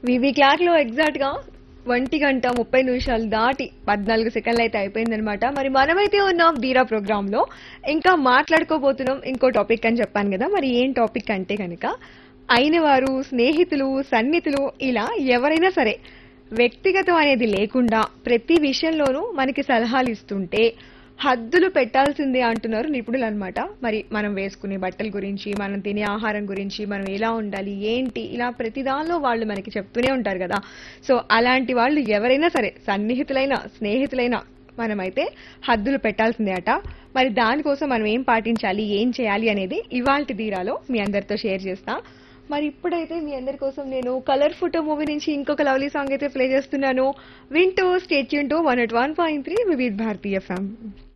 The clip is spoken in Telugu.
వివి క్లాక్ లో ఎగ్జాక్ట్ గా ఒంటి గంట ముప్పై నిమిషాలు దాటి పద్నాలుగు సెకండ్లు అయితే అయిపోయిందనమాట మరి మనమైతే ఉన్నాం ధీరా ప్రోగ్రామ్ లో ఇంకా మాట్లాడుకోబోతున్నాం ఇంకో టాపిక్ అని చెప్పాను కదా మరి ఏం టాపిక్ అంటే కనుక అయిన వారు స్నేహితులు సన్నిహితులు ఇలా ఎవరైనా సరే వ్యక్తిగతం అనేది లేకుండా ప్రతి విషయంలోనూ మనకి సలహాలు ఇస్తుంటే హద్దులు పెట్టాల్సిందే అంటున్నారు నిపుణులు అనమాట మరి మనం వేసుకునే బట్టల గురించి మనం తినే ఆహారం గురించి మనం ఎలా ఉండాలి ఏంటి ఇలా ప్రతి దానిలో వాళ్ళు మనకి చెప్తూనే ఉంటారు కదా సో అలాంటి వాళ్ళు ఎవరైనా సరే సన్నిహితులైన స్నేహితులైన మనమైతే హద్దులు పెట్టాల్సిందే అట మరి దానికోసం మనం ఏం పాటించాలి ఏం చేయాలి అనేది ఇవాల్టి తీరాలో మీ అందరితో షేర్ చేస్తా మరి ఇప్పుడైతే మీ అందరి కోసం నేను కలర్ ఫోటో మూవీ నుంచి ఇంకొక లవ్లీ సాంగ్ అయితే ప్లే చేస్తున్నాను వింటూ stay tuned to one at one point three Vividh Bharati ఫ్యామ్